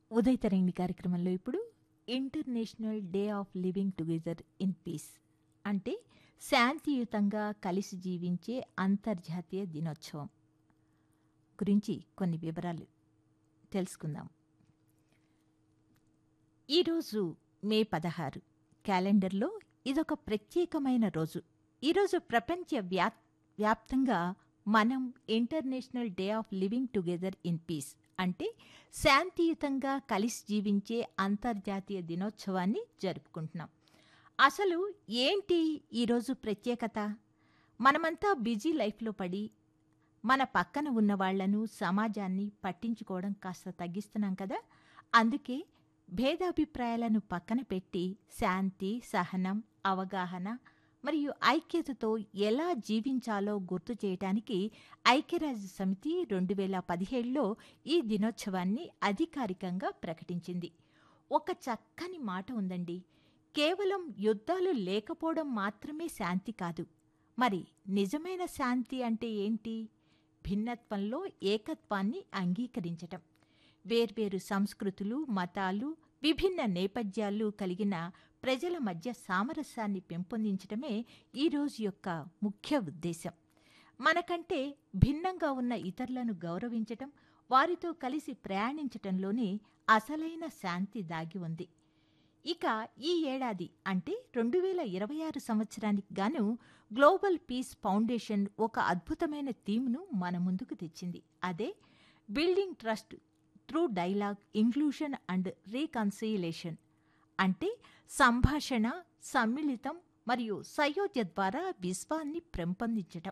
ఉదయ తరంగిణి కార్యక్రమంలో ఇప్పుడు international day of living together in peace అంటే శాంతియుతంగా కలిసి జీవించే అంతర్జాతీయ దినోత్సవం గురించి కొన్ని వివరాలు తెలుసుకుందాం ఈరోజు మే పదహారు క్యాలెండర్లో ఇదొక ప్రత్యేకమైన రోజు ఈరోజు ప్రపంచ వ్యా వ్యాప్తంగా మనం international day of living together in peace అంటే శాంతియుతంగా కలిసి జీవించే అంతర్జాతీయ దినోత్సవాన్ని జరుపుకుంటున్నాం అసలు ఏంటి ఈరోజు ప్రత్యేకత మనమంతా బిజీ లైఫ్లో పడి మన పక్కన ఉన్న వాళ్లను సమాజాన్ని పట్టించుకోవడం కాస్త తగ్గిస్తున్నాం కదా అందుకే భేదాభిప్రాయాలను పక్కన పెట్టి శాంతి సహనం అవగాహన మరియు ఐక్యతతో ఎలా జీవించాలో గుర్తు చేయటానికి ఐక్యరాజ్య సమితి రెండు వేల పదిహేడులో ఈ దినోత్సవాన్ని అధికారికంగా ప్రకటించింది ఒక చక్కని మాట ఉందండి కేవలం యుద్ధాలు లేకపోవడం మాత్రమే శాంతి కాదు మరి నిజమైన శాంతి అంటే ఏంటి భిన్నత్వంలో ఏకత్వాన్ని అంగీకరించటం వేర్వేరు సంస్కృతులు మతాలు విభిన్న నేపథ్యాలు కలిగిన ప్రజల మధ్య సామరస్యాన్ని పెంపొందించడమే ఈరోజు యొక్క ముఖ్య ఉద్దేశం మనకంటే భిన్నంగా ఉన్న ఇతరులను గౌరవించటం వారితో కలిసి ప్రయాణించటంలోనే అసలైన శాంతి దాగి ఉంది ఇక ఈ ఏడాది అంటే రెండు వేల ఇరవై ఆరు సంవత్సరానికి గాను గ్లోబల్ పీస్ ఫౌండేషన్ ఒక అద్భుతమైన థీమ్ను మన ముందుకు తెచ్చింది అదే building trust through dialogue inclusion and reconciliation అంటే సంభాషణ సమ్మిళితం మరియు సయోధ్య ద్వారా విశ్వాన్ని పెంపొందించటం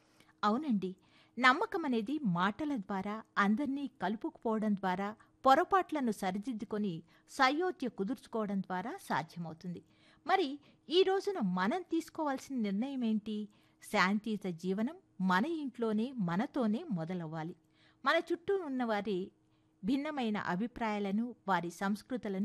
అవునండి నమ్మకం అనేది మాటల ద్వారా అందర్నీ కలుపుకుపోవడం ద్వారా పొరపాట్లను సరిదిద్దుకొని సయోధ్య కుదుర్చుకోవడం ద్వారా సాధ్యమవుతుంది మరి ఈ రోజున మనం తీసుకోవాల్సిన నిర్ణయం ఏంటి శాంతియుత జీవనం మన ఇంట్లోనే మనతోనే మొదలవ్వాలి మన చుట్టూ ఉన్నవారి భిన్నమైన అభిప్రాయాలను వారి సంస్కృతులను